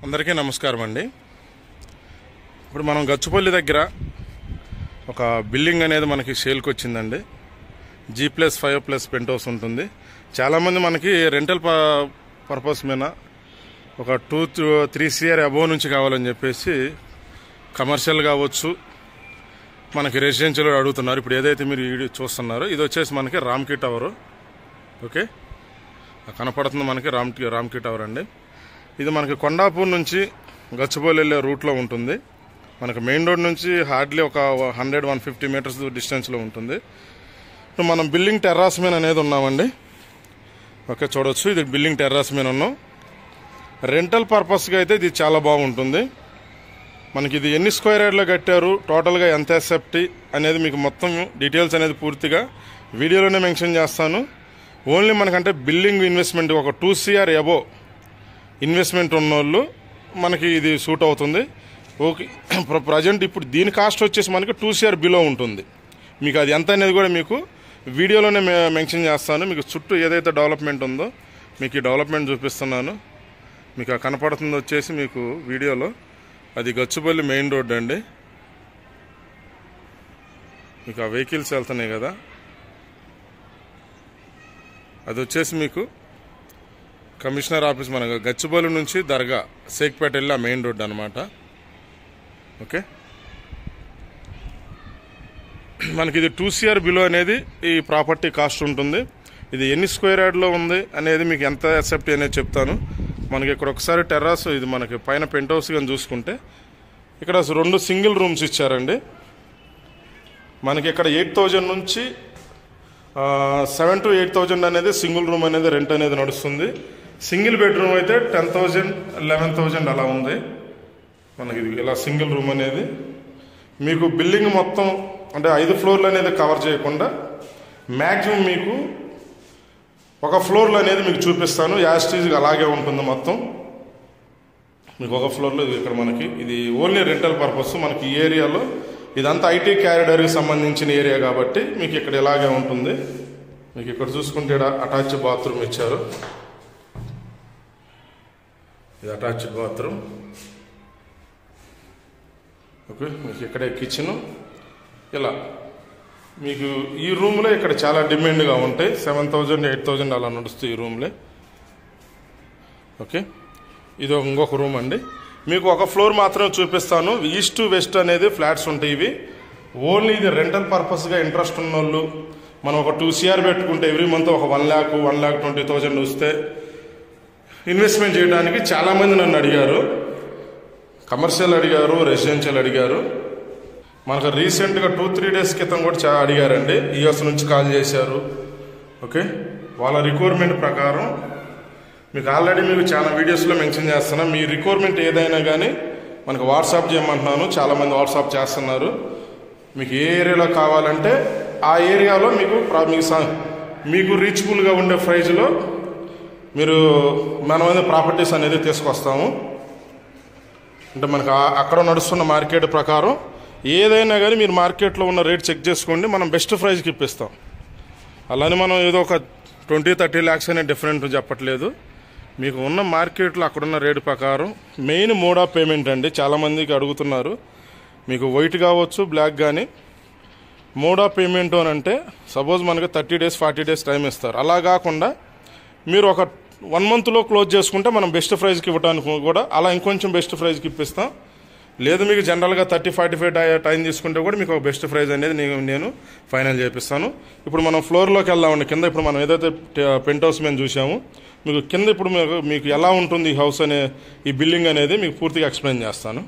అందరికీ నమస్కారం అండి ఇప్పుడు మనం గచ్చుపల్లి దగ్గర ఒక బిల్డింగ్ అనేది మనకి సేల్కి వచ్చిందండి G plus five plus penthouse ఉంటుంది చాలామంది మనకి రెంటల్ పర్పస్ మీద ఒక టూ త్రీ సిఆర్ అబోవ్ నుంచి కావాలని చెప్పేసి కమర్షియల్ కావచ్చు మనకి రెసిడెన్షియల్ అడుగుతున్నారు ఇప్పుడు ఏదైతే మీరు వీడియో చూస్తున్నారో ఇది వచ్చేసి మనకి రామ్కి టవరు ఓకే ఆ కనపడుతుంది మనకి రామ్ రామ్కి టవర్ అండి ఇది మనకి కొండాపూర్ నుంచి గచ్చిబౌలి వెళ్ళే రూట్లో ఉంటుంది మనకి మెయిన్ రోడ్ నుంచి హార్డ్లీ ఒక హండ్రెడ్ వన్ ఫిఫ్టీ మీటర్స్ డిస్టెన్స్లో ఉంటుంది ఇప్పుడు మనం బిల్డింగ్ టెర్రాస్ మీద అనేది ఉన్నామండి ఓకే చూడొచ్చు ఇది బిల్డింగ్ టెర్రాస్ మీద ఉన్నాం రెంటల్ పర్పస్గా అయితే ఇది చాలా బాగుంటుంది మనకి ఇది ఎన్ని స్క్వేర్ యార్డ్లో కట్టారు టోటల్గా ఎంత సెఫ్టీ అనేది మీకు మొత్తం డీటెయిల్స్ అనేది పూర్తిగా వీడియోలోనే మెన్షన్ చేస్తాను ఓన్లీ మనకంటే బిల్డింగ్ ఇన్వెస్ట్మెంట్ ఒక టూ సిఆర్ ఎబో ఇన్వెస్ట్మెంట్ ఉన్నోళ్ళు మనకి ఇది సూట్ అవుతుంది ఓకే ప్రజెంట్ ఇప్పుడు దీని కాస్ట్ వచ్చేసి మనకి టూ సిఆర్ బిలో ఉంటుంది మీకు అది ఎంత అనేది కూడా మీకు వీడియోలోనే మే- మెన్షన్ చేస్తాను మీకు చుట్టూ ఏదైతే డెవలప్మెంట్ ఉందో మీకు ఈ డెవలప్మెంట్ చూపిస్తున్నాను మీకు ఆ కనపడుతుంది వచ్చేసి మీకు వీడియోలో అది గచ్చుపల్లి మెయిన్ రోడ్ అండి మీకు ఆ వెహికల్స్ వెళ్తున్నాయి కదా అది వచ్చేసి మీకు కమిషనర్ ఆఫీస్ మన గచ్చిబౌలి నుంచి దర్గా సేక్పేట వెళ్ళి ఆ మెయిన్ రోడ్ అనమాట ఓకే మనకి ఇది టూ సిఆర్ బిలో అనేది ఈ ప్రాపర్టీ కాస్ట్ ఉంటుంది ఇది ఎన్ని స్క్వేర్ యార్డ్లో ఉంది అనేది మీకు ఎంత అసెప్ట్ అనేది చెప్తాను మనకి ఇక్కడ ఒకసారి టెర్రాస్ ఇది మనకి పైన పెంట్ హౌస్ కానీ చూసుకుంటే ఇక్కడ రెండు సింగిల్ రూమ్స్ ఇచ్చారండి మనకి ఇక్కడ ఎయిట్ థౌజండ్ నుంచి సెవెన్ టు ఎయిట్ థౌజండ్ అనేది సింగిల్ రూమ్ అనేది రెంట్ అనేది నడుస్తుంది సింగిల్ బెడ్రూమ్ అయితే టెన్ థౌజండ్ లెవెన్ థౌజండ్ అలా ఉంది మనకి ఇది ఇలా సింగిల్ రూమ్ అనేది మీకు బిల్డింగ్ మొత్తం అంటే ఐదు ఫ్లోర్లు అనేది కవర్ చేయకుండా మ్యాక్సిమం మీకు ఒక ఫ్లోర్లో అనేది మీకు చూపిస్తాను యాస్టీజ్గా అలాగే ఉంటుంది మొత్తం మీకు ఒక ఫ్లోర్లో ఇది ఇక్కడ మనకి ఇది ఓన్లీ రెంటల్ పర్పస్ మనకి ఈ ఏరియాలో ఇదంతా ఐటీ క్యారిడర్కి సంబంధించిన ఏరియా కాబట్టి మీకు ఇక్కడ ఇలాగే ఉంటుంది మీకు ఇక్కడ చూసుకుంటే అటాచ్ బాత్రూమ్ ఇచ్చారు ఇది అటాచ్ బాత్రూమ్ ఓకే మీకు ఇక్కడే కిచెన్ ఇలా మీకు ఈ రూమ్లో ఇక్కడ చాలా డిమాండ్గా ఉంటాయి సెవెన్ థౌజండ్ ఎయిట్ థౌజండ్ అలా నడుస్తాయి ఈ రూమ్లే ఓకే ఇది ఒక- ఇంకొక రూమ్ అండి మీకు ఒక ఫ్లోర్ మాత్రమే చూపిస్తాను ఈస్ట్ వెస్ట్ అనేది ఫ్లాట్స్ ఉంటాయి ఇవి ఓన్లీ ఇది రెంటల్ పర్పస్గా ఇంట్రెస్ట్ ఉన్న వాళ్ళు మనం ఒక టూ సిఆర్ పెట్టుకుంటే ఎవ్రీ మంత్ ఒక one lakh one lakh twenty thousand వస్తే ఇన్వెస్ట్మెంట్ చేయడానికి చాలామంది నన్ను అడిగారు కమర్షియల్ అడిగారు రెసిడెన్షియల్ అడిగారు మనకు రీసెంట్గా టూ త్రీ డేస్ క్రితం కూడా చాలా అడిగారండి యూఎస్ నుంచి కాల్ చేశారు ఓకే వాళ్ళ రిక్వైర్మెంట్ ప్రకారం మీకు ఆల్రెడీ మీకు చాలా వీడియోస్లో మెన్షన్ చేస్తున్నా మీ రిక్వైర్మెంట్ ఏదైనా కానీ మనకు వాట్సాప్ చేయమంటున్నాను చాలామంది వాట్సాప్ చేస్తున్నారు మీకు ఏ ఏరియాలో కావాలంటే ఆ ఏరియాలో మీకు ప్రా- మీకు స- మీకు రీచబుల్గా ఉండే ప్రైజ్లో మీరు మనమైన ప్రాపర్టీస్ అనేది తీసుకొస్తాము అంటే మనకు ఆ- అక్కడ నడుస్తున్న మార్కెట్ ప్రకారం ఏదైనా కానీ మీరు మార్కెట్లో ఉన్న రేట్ చెక్ చేసుకోండి మనం బెస్ట్ ప్రైస్కి ఇప్పిస్తాం అలానే మనం ఏదో ఒక ట్వంటీ థర్టీ ల్యాక్స్ అనే డిఫరెంట్ చెప్పట్లేదు మీకు ఉన్న మార్కెట్లో అక్కడున్న రేటు ప్రకారం మెయిన్ మోడ్ ఆఫ్ పేమెంట్ అండి చాలామందికి అడుగుతున్నారు మీకు వైట్ కావచ్చు బ్లాక్ కానీ మోడ్ ఆఫ్ పేమెంట్ అని అంటే సపోజ్ మనకి thirty days forty days time ఇస్తారు అలా కాకుండా మీరు ఒక వన్ మంత్లో క్లోజ్ చేసుకుంటే మనం బెస్ట్ ప్రైజ్కి ఇవ్వడానికి కూడా అలా ఇంకొంచెం బెస్ట్ ప్రైజ్కి ఇప్పిస్తాం లేదు మీకు జనరల్గా థర్టీ ఫార్టీ ఫైవ్ టైం తీసుకుంటే కూడా మీకు ఒక బెస్ట్ ప్రైజ్ అనేది నేను నేను ఫైనల్ చేపిస్తాను ఇప్పుడు మనం ఫ్లోర్లోకి వెళ్దామండి కింద ఇప్పుడు మనం ఏదైతే పెంట్ హౌస్ మేము చూసాము మీకు కింద ఇప్పుడు మీకు మీకు ఎలా ఉంటుంది ఈ హౌస్ అనే ఈ బిల్డింగ్ అనేది మీకు పూర్తిగా ఎక్స్ప్లెయిన్ చేస్తాను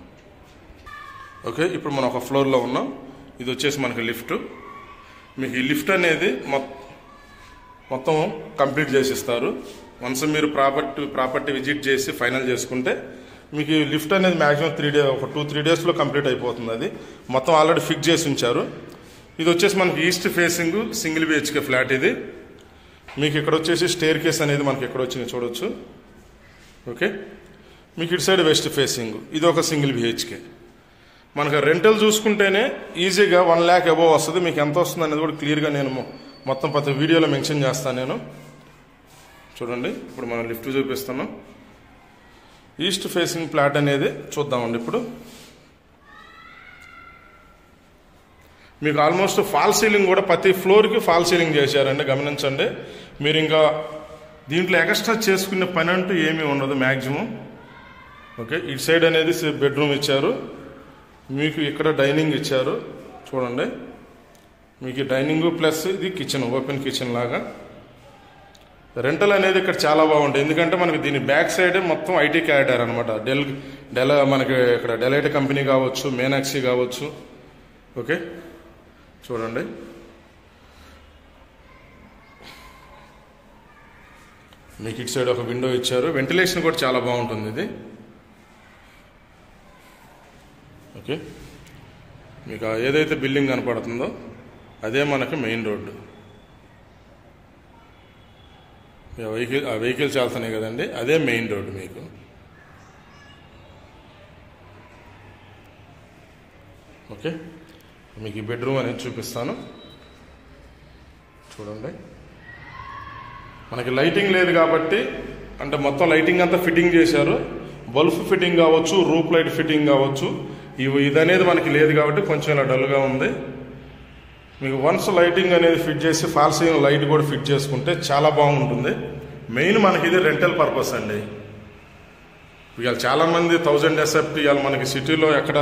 ఓకే ఇప్పుడు మనం ఒక ఫ్లోర్లో ఉన్నాం ఇది వచ్చేసి మనకి లిఫ్ట్ మీకు ఈ లిఫ్ట్ అనేది మొత్తం మొత్తం కంప్లీట్ చేసి ఇస్తారు వన్స్ మీరు ప్రాపర్టీ ప్రాపర్టీ విజిట్ చేసి ఫైనల్ చేసుకుంటే మీకు ఈ లిఫ్ట్ అనేది మ్యాక్సిమం త్రీ డే ఒక టూ త్రీ డేస్లో కంప్లీట్ అయిపోతుంది అది మొత్తం ఆల్రెడీ ఫిక్స్ చేసి ఉంచారు ఇది వచ్చేసి మనకి east facing single BHK flat ఇది మీకు ఇక్కడ వచ్చేసి స్టేర్ కేస్ అనేది మనకి ఎక్కడ వచ్చింది చూడొచ్చు ఓకే మీకు ఇటు సైడ్ వెస్ట్ ఫేసింగ్ ఇది ఒక సింగిల్ బిహెచ్కే మనకు రెంటల్ చూసుకుంటేనే ఈజీగా వన్ ల్యాక్ అబోవ్ వస్తుంది మీకు ఎంత వస్తుంది అనేది కూడా క్లియర్గా నేను మొ- మొత్తం ప్రతి వీడియోలో మెన్షన్ చేస్తాను నేను చూడండి ఇప్పుడు మనం లిఫ్ట్ చూపిస్తున్నాం ఈస్ట్ ఫేసింగ్ ప్లాట్ అనేది చూద్దామండి ఇప్పుడు మీకు ఆల్మోస్ట్ ఫాల్ సీలింగ్ కూడా ప్రతి ఫ్లోర్కి ఫాల్ సీలింగ్ చేశారండి గమనించండి మీరు ఇంకా దీంట్లో ఎక్స్ట్రా చేసుకునే పని అంటూ ఏమీ ఉండదు మ్యాక్సిమం ఓకే ఇటు సైడ్ అనేది బెడ్రూమ్ ఇచ్చారు మీకు ఇక్కడ డైనింగ్ ఇచ్చారు చూడండి మీకు ఈ డైనింగ్ ప్లస్ ఇది కిచెన్ ఓపెన్ కిచెన్ లాగా రెంటల్ అనేది ఇక్కడ చాలా బాగుంటుంది ఎందుకంటే మనకి దీని బ్యాక్ సైడ్ మొత్తం ఐటీ క్యారిటర్ అనమాట డెల్ డెల్ మనకి ఇక్కడ డెలైట్ కంపెనీ కావచ్చు మేనాక్సీ కావచ్చు ఓకే చూడండి మీకు ఇటు సైడ్ ఒక విండో ఇచ్చారు వెంటిలేషన్ కూడా చాలా బాగుంటుంది ఇది ఓకే మీకు ఆ ఏదైతే బిల్డింగ్ కనపడుతుందో అదే మనకి మెయిన్ రోడ్డు ఆ వెహికల్ ఆ వెహికల్స్ వెళ్తున్నాయి కదండి అదే మెయిన్ రోడ్డు మీకు ఓకే మీకు ఈ బెడ్రూమ్ అనేది చూపిస్తాను చూడండి మనకి లైటింగ్ లేదు కాబట్టి అంటే మొత్తం లైటింగ్ అంతా ఫిట్టింగ్ చేశారు బల్బ్ ఫిట్టింగ్ కావచ్చు రూప్ లైట్ ఫిట్టింగ్ కావచ్చు ఇవి ఇదనేది మనకి లేదు కాబట్టి కొంచెం ఇలా డల్గా ఉంది మీకు వన్స్ లైటింగ్ అనేది ఫిట్ చేసి ఫాల్ సీలింగ్ లైట్ కూడా ఫిట్ చేసుకుంటే చాలా బాగుంటుంది మెయిన్ మనకి ఇది రెంటల్ పర్పస్ అండి ఇవాళ చాలామంది థౌజండ్ ఎస్ఎఫ్టీ ఇవాళ మనకి సిటీలో ఎక్కడ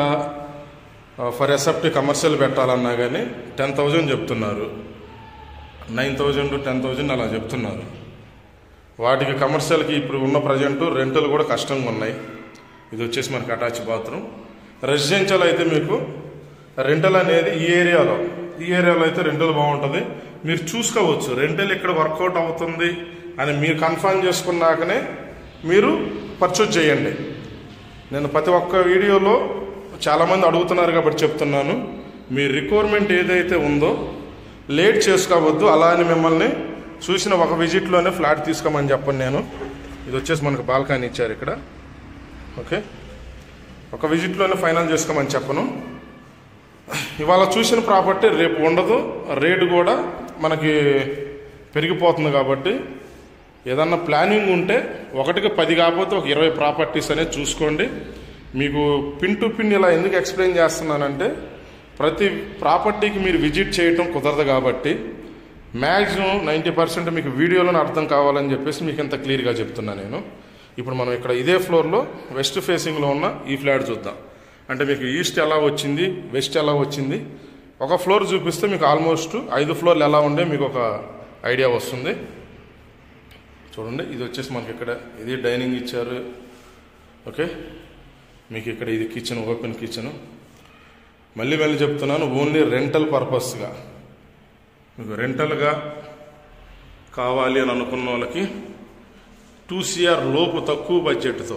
ఫర్ ఎస్ఎఫ్టీ కమర్షియల్ పెట్టాలన్నా కానీ టెన్ థౌజండ్ చెప్తున్నారు నైన్ థౌజండ్ టెన్ థౌజండ్ అలా చెప్తున్నారు వాటికి కమర్షియల్కి ఇప్పుడు ఉన్న ప్రజెంట్ రెంటల్ కూడా కష్టంగా ఉన్నాయి ఇది వచ్చేసి మనకి అటాచ్ బాత్రూమ్ రెసిడెన్షియల్ అయితే మీకు రెంటల్ అనేది ఈ ఏరియాలో ఈ ఏరియాలో అయితే రెంటల్ బాగుంటుంది మీరు చూసుకోవచ్చు రెంటల్ ఇక్కడ వర్కౌట్ అవుతుంది అని మీరు కన్ఫర్మ్ చేసుకున్నాకనే మీరు పర్చేజ్ చేయండి నేను ప్రతి ఒక్క వీడియోలో చాలామంది అడుగుతున్నారు కాబట్టి చెప్తున్నాను మీ రిక్వైర్మెంట్ ఏదైతే ఉందో లేట్ చేసుకోవద్దు అలా అని మిమ్మల్ని చూసిన ఒక విజిట్లోనే ఫ్లాట్ తీసుకోమని చెప్పను నేను ఇది వచ్చేసి మనకు బాల్కనీ ఇచ్చారు ఇక్కడ ఓకే ఒక విజిట్లోనే ఫైనల్ చేసుకోమని చెప్పను ఇవాళ చూసిన ప్రాపర్టీ రేపు ఉండదు రేటు కూడా మనకి పెరిగిపోతుంది కాబట్టి ఏదన్నా ప్లానింగ్ ఉంటే ఒకటికి పది కాకపోతే ఒక ఇరవై ప్రాపర్టీస్ అనేది చూసుకోండి మీకు పిన్ టు పిన్ ఇలా ఎందుకు ఎక్స్ప్లెయిన్ చేస్తున్నానంటే ప్రతి ప్రాపర్టీకి మీరు విజిట్ చేయటం కుదరదు కాబట్టి మ్యాక్సిమం నైంటీ పర్సెంట్ మీకు వీడియోలోనే అర్థం కావాలని చెప్పేసి మీకు ఇంత క్లియర్గా చెప్తున్నా నేను ఇప్పుడు మనం ఇక్కడ ఇదే ఫ్లోర్లో వెస్ట్ ఫేసింగ్లో ఉన్న ఈ ఫ్లాట్ చూద్దాం అంటే మీకు ఈస్ట్ ఎలా వచ్చింది వెస్ట్ ఎలా వచ్చింది ఒక ఫ్లోర్ చూపిస్తే మీకు ఆల్మోస్ట్ ఐదు ఫ్లోర్లు ఎలా ఉండే మీకు ఒక ఐడియా వస్తుంది చూడండి ఇది వచ్చేసి మనకి ఇక్కడ ఇది డైనింగ్ ఇచ్చారు ఓకే మీకు ఇక్కడ ఇది కిచెన్ ఓపెన్ కిచెన్ మళ్ళీ మళ్ళీ చెప్తున్నాను ఓన్లీ రెంటల్ పర్పస్గా మీకు రెంటల్గా కావాలి అని అనుకున్న వాళ్ళకి టూ సిఆర్ లోపు తక్కువ బడ్జెట్తో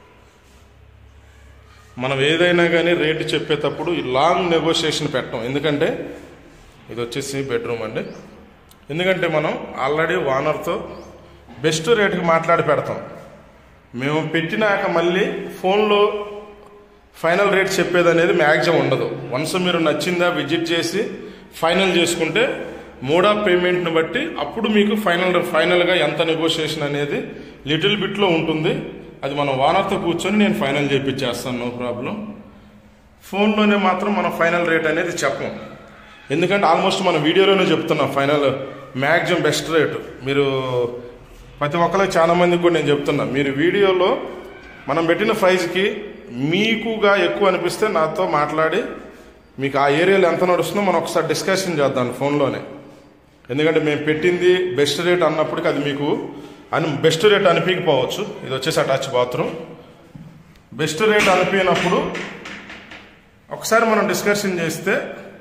మనం ఏదైనా కానీ రేటు చెప్పేటప్పుడు ఈ లాంగ్ నెగోషియేషన్ పెట్టం ఎందుకంటే ఇది వచ్చేసి బెడ్రూమ్ అండి ఎందుకంటే మనం ఆల్రెడీ ఓనర్తో బెస్ట్ రేటుకి మాట్లాడి పెడతాం మేము పెట్టినాక మళ్ళీ ఫోన్లో ఫైనల్ రేట్ చెప్పేది అనేది మ్యాక్సిమం ఉండదు వన్స్ మీరు నచ్చిందా విజిట్ చేసి ఫైనల్ చేసుకుంటే మోడ్ ఆఫ్ పేమెంట్ని బట్టి అప్పుడు మీకు ఫైనల్ ఫైనల్గా ఎంత నెగోషియేషన్ అనేది లిటిల్ బిట్లో ఉంటుంది అది మనం ఓనర్తో కూర్చొని నేను ఫైనల్ చేయించేస్తాను నో ప్రాబ్లం ఫోన్లోనే మాత్రం మనం ఫైనల్ రేట్ అనేది చెప్పం ఎందుకంటే ఆల్మోస్ట్ మన వీడియోలోనే చెప్తున్నాం ఫైనల్ మ్యాక్సిమం బెస్ట్ రేటు మీరు ప్రతి ఒక్కరికి చాలా మందికి కూడా నేను చెప్తున్నా మీరు వీడియోలో మనం పెట్టిన ప్రైజ్కి మీకుగా ఎక్కువ అనిపిస్తే నాతో మాట్లాడి మీకు ఆ ఏరియాలో ఎంత నడుస్తుందో మనం ఒకసారి డిస్కషన్ చేద్దాం ఫోన్లోనే ఎందుకంటే మేము పెట్టింది బెస్ట్ రేట్ అన్నప్పటికీ అది మీకు అని బెస్ట్ రేట్ అనిపించకపోవచ్చు ఇది వచ్చేసి అటాచ్ బాత్రూమ్ బెస్ట్ రేట్ అనిపించినప్పుడు ఒకసారి మనం డిస్కషన్ చేస్తే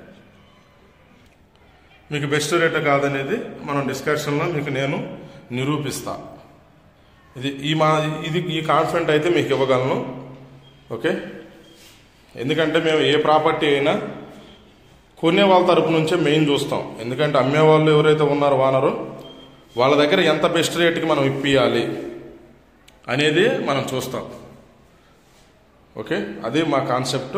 మీకు బెస్ట్ రేట్ కాదనేది మనం డిస్కషన్లో మీకు నేను నిరూపిస్తా ఇది ఈ మా ఇది ఈ కాన్ఫిడెంట్ అయితే మీకు ఇవ్వగలను ఓకే ఎందుకంటే మేము ఏ ప్రాపర్టీ అయినా కొనే వాళ్ళ తరపు నుంచే మెయిన్ చూస్తాం ఎందుకంటే అమ్మే వాళ్ళు ఎవరైతే ఉన్నారో వానరు వాళ్ళ దగ్గర ఎంత బెస్ట్ రేట్కి మనం ఇప్పియాలి అనేది మనం చూస్తాం ఓకే అది మా కాన్సెప్ట్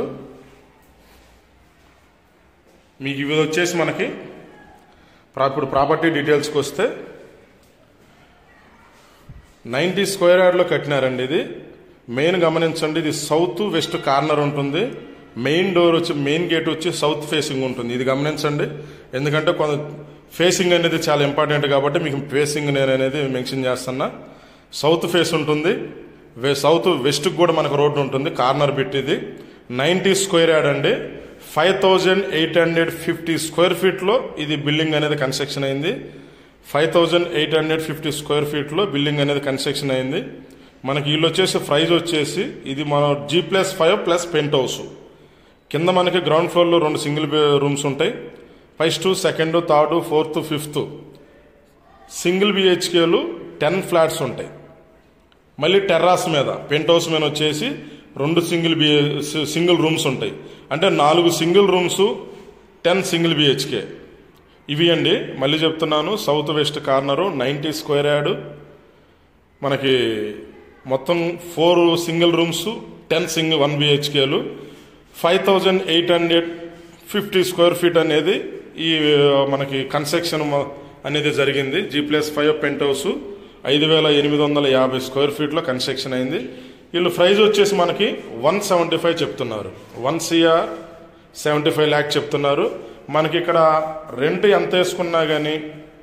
మీకు ఇవి వచ్చేసి మనకి ప్రా- ఇప్పుడు ప్రాపర్టీ డీటెయిల్స్కి వస్తే నైంటీ స్క్వేర్ యార్డ్లో కట్టినారండి ఇది మెయిన్ గమనించండి ఇది సౌత్ వెస్ట్ కార్నర్ ఉంటుంది మెయిన్ డోర్ వచ్చి మెయిన్ గేట్ వచ్చి సౌత్ ఫేసింగ్ ఉంటుంది ఇది గమనించండి ఎందుకంటే కొంత ఫేసింగ్ అనేది చాలా ఇంపార్టెంట్ కాబట్టి మీకు ఫేసింగ్ నేను అనేది మెన్షన్ చేస్తున్నా సౌత్ ఫేస్ ఉంటుంది వే- సౌత్ వెస్ట్కి కూడా మనకు రోడ్డు ఉంటుంది కార్నర్ బిట్ ఇది నైంటీ స్క్వేర్ యార్డ్ అండి five thousand eight hundred fifty square ఫీట్లో ఇది బిల్డింగ్ అనేది కన్స్ట్రక్షన్ అయింది five thousand eight hundred fifty square ఫీట్లో బిల్డింగ్ అనేది కన్స్ట్రక్షన్ అయింది మనకి వీళ్ళు వచ్చేసి ప్రైజ్ వచ్చేసి ఇది మన G plus five plus penthouse కింద మనకి గ్రౌండ్ ఫ్లోర్లో రెండు సింగిల్ రూమ్స్ ఉంటాయి first second third fourth fifth single బిహెచ్కేలు టెన్ ఫ్లాట్స్ ఉంటాయి మళ్ళీ టెర్రాస్ మీద పెంట్ హౌస్ మీద వచ్చేసి రెండు సింగిల్ బి సింగిల్ రూమ్స్ ఉంటాయి అంటే నాలుగు single rooms ten single BHK ఇవి అండి మళ్ళీ చెప్తున్నాను south west corner ninety square yard మనకి మొత్తం four single rooms ten single one బిహెచ్కేలు five thousand eight hundred fifty square feet అనేది ఈ ఆ, మనకి కన్స్ట్రక్షన్ మ- అనేది జరిగింది G plus five penthouse ఐదు వేల ఎనిమిది వందల యాభై స్క్వేర్ ఫీట్లో కన్స్ట్రక్షన్ అయింది వీళ్ళు ప్రైజ్ వచ్చేసి మనకి వన్ సెవెంటీ ఫైవ్ చెప్తున్నారు one CR seventy five lakh చెప్తున్నారు మనకి ఇక్కడ రెంట్ ఎంత వేసుకున్నా కానీ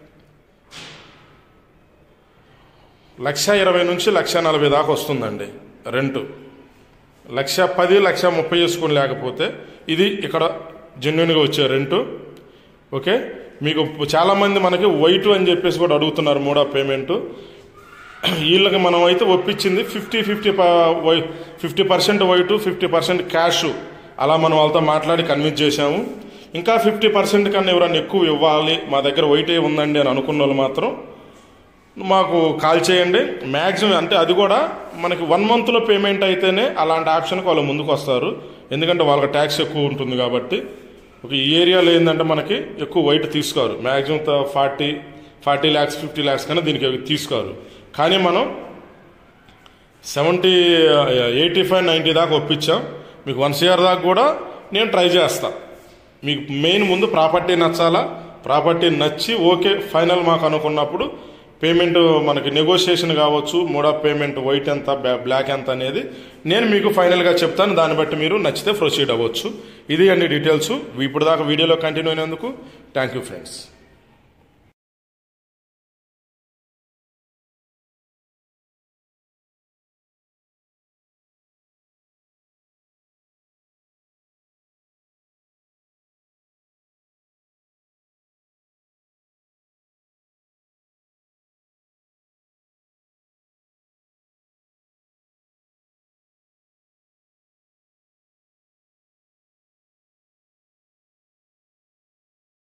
లక్ష ఇరవై నుంచి లక్ష నలభై దాకా వస్తుందండి రెంటు లక్ష పది లక్ష ముప్పై వేసుకుని లేకపోతే ఇది ఇక్కడ జెన్యున్గా వచ్చే రెంటు ఓకే మీకు చాలామంది మనకి వైట్ అని చెప్పేసి కూడా అడుగుతున్నారు మూడో పేమెంట్ వీళ్ళకి మనం అయితే ఒప్పించింది fifty fifty fifty percent white fifty percent cash అలా మనం వాళ్ళతో మాట్లాడి కన్విన్స్ చేశాము ఇంకా ఫిఫ్టీ పర్సెంట్ కన్నా ఎవరన్నా ఎక్కువ ఇవ్వాలి మా దగ్గర వైటే ఉందండి అని అనుకున్న వాళ్ళు మాత్రం మాకు కాల్ చేయండి మ్యాక్సిమం అంటే అది కూడా మనకి వన్ మంత్లో పేమెంట్ అయితేనే అలాంటి ఆప్షన్కి వాళ్ళు ముందుకు వస్తారు ఎందుకంటే వాళ్ళకి ట్యాక్స్ ఎక్కువ ఉంటుంది కాబట్టి ఒక ఈ ఏరియాలో ఏంటంటే మనకి ఎక్కువ వైట్ తీసుకోరు maximum forty forty lakhs fifty lakhs కన్నా దీనికి తీసుకోరు కానీ మనం సెవెంటీ ఎయిటీ ఫైవ్ నైంటీ దాకా ఒప్పించాం మీకు వన్ సిఆర్ దాకా కూడా నేను ట్రై చేస్తా మీకు మెయిన్ ముందు ప్రాపర్టీ నచ్చాలా ప్రాపర్టీ నచ్చి ఓకే ఫైనల్ మాకు అనుకున్నప్పుడు పేమెంట్ మనకి నెగోషియేషన్ కావచ్చు మోడ్ ఆఫ్ పేమెంట్ వైట్ ఎంత బ్లా- బ్లాక్ ఎంత అనేది నేను మీకు ఫైనల్గా చెప్తాను దాన్ని బట్టి మీరు నచ్చితే ప్రొసీడ్ అవ్వచ్చు ఇది అండి డీటెయిల్స్ ఇప్పుడు దాకా వీడియోలో కంటిన్యూ అయినందుకు థ్యాంక్ యూ ఫ్రెండ్స్